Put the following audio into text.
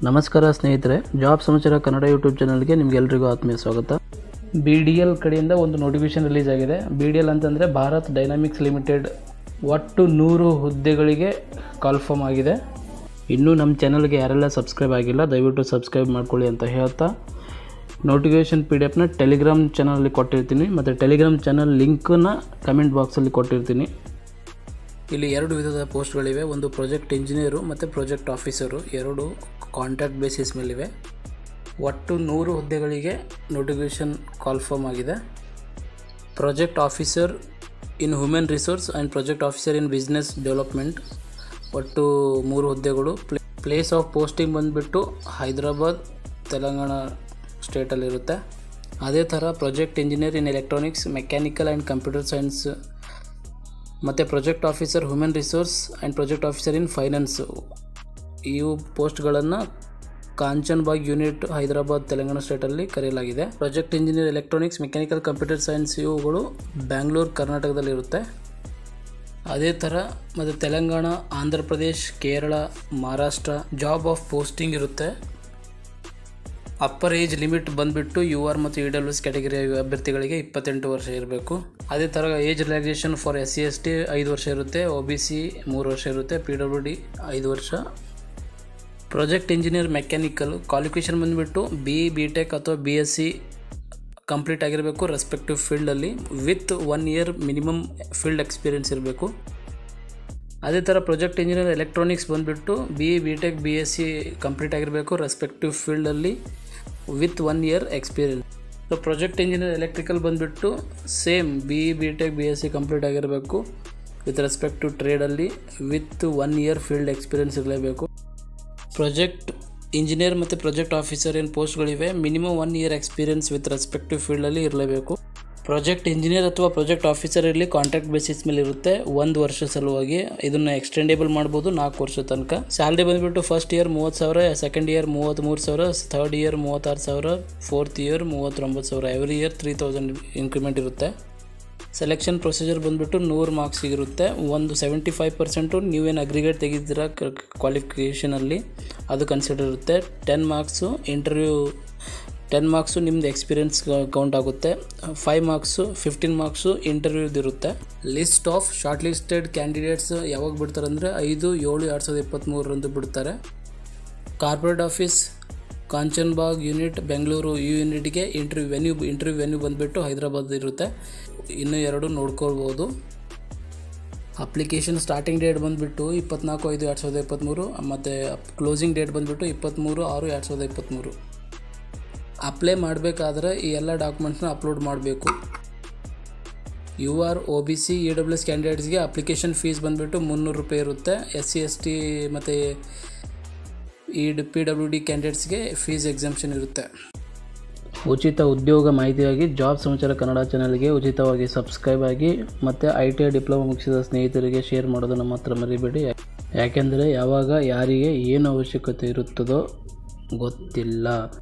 ನಮಸ್ಕಾರ ಸ್ನೇಹಿತರೆ ಜಾಬ್ ಸಮಾಚಾರ ಕನ್ನಡ ಯೂಟ್ಯೂಬ್ ಚಾನಲ್ಗೆ ನಿಮಗೆಲ್ರಿಗೂ ಆತ್ಮೀಯ ಸ್ವಾಗತ ಬಿ ಡಿ ಎಲ್ ಕಡೆಯಿಂದ ಒಂದು ನೋಟಿಫಿಕೇಶನ್ ರಿಲೀಸ್ ಆಗಿದೆ ಬಿ ಡಿ ಎಲ್ ಅಂತಂದರೆ ಭಾರತ್ ಡೈನಾಮಿಕ್ಸ್ ಲಿಮಿಟೆಡ್ ಒಟ್ಟು ನೂರು ಹುದ್ದೆಗಳಿಗೆ ಕಾಲ್ಫಾರ್ಮ್ ಆಗಿದೆ ಇನ್ನೂ ನಮ್ಮ ಚಾನಲ್ಗೆ ಯಾರೆಲ್ಲ ಸಬ್ಸ್ಕ್ರೈಬ್ ಆಗಿಲ್ಲ ದಯವಿಟ್ಟು ಸಬ್ಸ್ಕ್ರೈಬ್ ಮಾಡ್ಕೊಳ್ಳಿ ಅಂತ ಹೇಳ್ತಾ ನೋಟಿಫಿಕೇಷನ್ ಪಿ ಡಿ ಎಫ್ನ ಟೆಲಿಗ್ರಾಮ್ ಚಾನಲಲ್ಲಿ ಕೊಟ್ಟಿರ್ತೀನಿ ಮತ್ತು ಟೆಲಿಗ್ರಾಮ್ ಚಾನಲ್ ಲಿಂಕನ್ನು ಕಮೆಂಟ್ ಬಾಕ್ಸಲ್ಲಿ ಕೊಟ್ಟಿರ್ತೀನಿ ಇಲ್ಲಿ ಎರಡು ವಿಧದ ಪೋಸ್ಟ್ಗಳಿವೆ ಒಂದು ಪ್ರಾಜೆಕ್ಟ್ ಇಂಜಿನಿಯರು ಮತ್ತು ಪ್ರಾಜೆಕ್ಟ್ ಆಫೀಸರು ಎರಡು ಕಾಂಟ್ರಾಕ್ಟ್ ಬೇಸಿಸ್ ಮೇಲಿವೆ ಒಟ್ಟು ನೂರು ಹುದ್ದೆಗಳಿಗೆ ನೋಟಿಫಿಕೇಷನ್ ಕಾಲ್ಫಾರ್ಮ್ ಆಗಿದೆ project officer in human resource and project officer in business development ಒಟ್ಟು ಮೂರು ಹುದ್ದೆಗಳು ಪ್ಲೇ ಪ್ಲೇಸ್ ಆಫ್ ಪೋಸ್ಟಿಂಗ್ ಬಂದುಬಿಟ್ಟು ಹೈದರಾಬಾದ್ ತೆಲಂಗಾಣ ಸ್ಟೇಟಲ್ಲಿರುತ್ತೆ ಅದೇ ಥರ project engineer in electronics mechanical and computer science ಮತ್ತು project officer human resource and project officer in finance ಇವು ಪೋಸ್ಟ್ಗಳನ್ನು ಕಾಂಚನ್ಬಾಗ್ ಯೂನಿಟ್ ಹೈದರಾಬಾದ್ ತೆಲಂಗಾಣ ಸ್ಟೇಟಲ್ಲಿ ಕರೆಯಲಾಗಿದೆ project engineer electronics mechanical computer science ಇವುಗಳು ಬ್ಯಾಂಗ್ಳೂರು ಕರ್ನಾಟಕದಲ್ಲಿರುತ್ತೆ ಅದೇ ಥರ ಮತ್ತು Telangana Andhra Pradesh Kerala Maharashtra job of posting ಇರುತ್ತೆ ಅಪ್ಪರ್ ಏಜ್ ಲಿಮಿಟ್ ಬಂದುಬಿಟ್ಟು ಯು ಆರ್ ಮತ್ತು ಇ ಡಬ್ಲ್ಯೂ ಎಸ್ ಕ್ಯಾಟಗರಿ ಅಭ್ಯರ್ಥಿಗಳಿಗೆ ಇಪ್ಪತ್ತೆಂಟು ವರ್ಷ ಇರಬೇಕು ಅದೇ ಥರ age relaxation for S C S T ಐದು ವರ್ಷ ಇರುತ್ತೆ ಒ ಬಿ ಸಿ ಮೂರು ವರ್ಷ ಇರುತ್ತೆ ಪಿ ಡಬ್ಲ್ಯೂ ಡಿ ಐದು ವರ್ಷ ಪ್ರಾಜೆಕ್ಟ್ ಇಂಜಿನಿಯರ್ ಮೆಕ್ಯಾನಿಕಲ್ ಕ್ವಾಲಿಫಿಕೇಷನ್ ಬಂದುಬಿಟ್ಟು ಬಿ ಬಿ ಟೆಕ್ ಅಥವಾ ಬಿ ಎಸ್ ಸಿ ಕಂಪ್ಲೀಟ್ ಆಗಿರಬೇಕು ರೆಸ್ಪೆಕ್ಟಿವ್ ಫೀಲ್ಡಲ್ಲಿ with one year minimum field experience ಇರಬೇಕು ಅದೇ ಥರ ಪ್ರಾಜೆಕ್ಟ್ ಇಂಜಿನಿಯರ್ ಎಲೆಕ್ಟ್ರಾನಿಕ್ಸ್ ಬಂದುಬಿಟ್ಟು B B tech B S C complete ಆಗಿರಬೇಕು ರೆಸ್ಪೆಕ್ಟಿವ್ ಫೀಲ್ಡಲ್ಲಿ with one year experience so project engineer electrical ಬಂದುಬಿಟ್ಟು same B B tech B S C complete ಆಗಿರಬೇಕು with respect to ಟ್ರೇಡಲ್ಲಿ with one year field experience ಇರಲೇಬೇಕು project engineer ಮತ್ತು project officer ಏನು ಪೋಸ್ಟ್ಗಳಿವೆ minimum one year experience with respective ಫೀಲ್ಡಲ್ಲಿ ಇರಲೇಬೇಕು project engineer ಅಥವಾ ಪ್ರಾಜೆಕ್ಟ್ ಆಫೀಸರ್ ಇರಲಿ ಕಾಂಟ್ರಾಕ್ಟ್ ಬೇಸಿಸ್ ಮೇಲೆ ಇರುತ್ತೆ ಒಂದು ವರ್ಷ ಸಲುವಾಗಿ ಇದನ್ನು ಎಕ್ಸ್ಟೆಂಡೇಬಲ್ ಮಾಡ್ಬೋದು ನಾಲ್ಕು ವರ್ಷ ತನಕ ಸ್ಯಾಲ್ರಿ ಬಂದುಬಿಟ್ಟು ಫಸ್ಟ್ ಇಯರ್ ಮೂವತ್ತು ಸಾವಿರ ಸೆಕೆಂಡ್ ಇಯರ್ ಮೂವತ್ತ್ಮೂರು ಸಾವಿರ ಥರ್ಡ್ ಇಯರ್ ಮೂವತ್ತಾರು ಸಾವಿರ ಫೋರ್ತ್ ಇಯರ್ ಮೂವತ್ತೊಂಬತ್ತು ಸಾವಿರ every year three thousand increment ಇರುತ್ತೆ ಸೆಲೆಕ್ಷನ್ ಪ್ರೊಸೀಜರ್ ಬಂದುಬಿಟ್ಟು ನೂರು ಮಾರ್ಕ್ಸಿಗೆ ಇರುತ್ತೆ ಒಂದು ಸೆವೆಂಟಿ ಫೈವ್ ಪರ್ಸೆಂಟು ನೀವೇನು ಅಗ್ರಿಗೇಟ್ ತೆಗೆದಿರ ಕ್ವಾಲಿಫಿಕೇಷನಲ್ಲಿ ಅದು ಕನ್ಸಿಡರ್ ಇರುತ್ತೆ ten marks interview ten marks ನಿಮ್ಮದು ಎಕ್ಸ್ಪೀರಿಯನ್ಸ್ ಕೌಂಟ್ ಆಗುತ್ತೆ ಫೈವ್ ಮಾರ್ಕ್ಸು ಫಿಫ್ಟೀನ್ ಮಾರ್ಕ್ಸು ಇಂಟರ್ವ್ಯೂದು ಇರುತ್ತೆ list of short listed candidates ಯಾವಾಗ ಬಿಡ್ತಾರೆ ಅಂದರೆ ಐದು ಏಳು ಎರಡು ಸಾವಿರದ ಇಪ್ಪತ್ತ್ಮೂರರಂದು ಬಿಡ್ತಾರೆ corporate office Kanchanbagh unit Bengaluru ಈ ಯೂನಿಟ್ಗೆ ಇಂಟರ್ವ್ಯೂ ವೆನ್ಯೂ ಇಂಟರ್ವ್ಯೂ ವೆನ್ಯೂ ಬಂದುಬಿಟ್ಟು ಹೈದರಾಬಾದ್ ಇರುತ್ತೆ ಇನ್ನೂ ಎರಡು ನೋಡ್ಕೊಳ್ಬೋದು ಅಪ್ಲಿಕೇಶನ್ ಸ್ಟಾರ್ಟಿಂಗ್ ಡೇಟ್ ಬಂದುಬಿಟ್ಟು ಇಪ್ಪತ್ನಾಲ್ಕು ಐದು ಎರಡು ಸಾವಿರದ ಇಪ್ಪತ್ತ್ಮೂರು ಮತ್ತು ಕ್ಲೋಸಿಂಗ್ ಡೇಟ್ ಬಂದುಬಿಟ್ಟು ಇಪ್ಪತ್ತ್ಮೂರು ಆರು ಎರಡು ಸಾವಿರದ ಇಪ್ಪತ್ತ್ಮೂರು ಅಪ್ಲೈ ಮಾಡಬೇಕಾದ್ರೆ ಈ ಎಲ್ಲ ಡಾಕ್ಯುಮೆಂಟ್ಸ್ನ ಅಪ್ಲೋಡ್ ಮಾಡಬೇಕು U R O B C E W S ಕ್ಯಾಂಡಿಡೇಟ್ಸ್ಗೆ ಅಪ್ಲಿಕೇಶನ್ ಫೀಸ್ ಬಂದುಬಿಟ್ಟು ಮುನ್ನೂರು ರೂಪಾಯಿ ಇರುತ್ತೆ ಎಸ್ ಸಿ ಎಸ್ ಟಿ ಮತ್ತು ಈ ಪಿ ಡಬ್ಲ್ಯೂ ಡಿ ಕ್ಯಾಂಡಿಡೇಟ್ಸ್ಗೆ ಫೀಸ್ ಎಕ್ಸಾಮ್ಷನ್ ಇರುತ್ತೆ ಉಚಿತ ಉದ್ಯೋಗ ಮಾಹಿತಿಯಾಗಿ ಜಾಬ್ ಸಮಾಚಾರ ಕನ್ನಡ ಚಾನಲ್ಗೆ ಉಚಿತವಾಗಿ ಸಬ್ಸ್ಕ್ರೈಬ್ ಆಗಿ ಮತ್ತು ಐ ಟಿ ಐ ಡಿಪ್ಲೊಮಾ ಮುಗಿಸಿದ ಸ್ನೇಹಿತರಿಗೆ ಶೇರ್ ಮಾಡೋದನ್ನು ಮಾತ್ರ ಮರಿಬೇಡಿ ಯಾಕೆಂದರೆ ಯಾವಾಗ ಯಾರಿಗೆ ಏನು ಅವಶ್ಯಕತೆ ಇರುತ್ತದೋ ಗೊತ್ತಿಲ್ಲ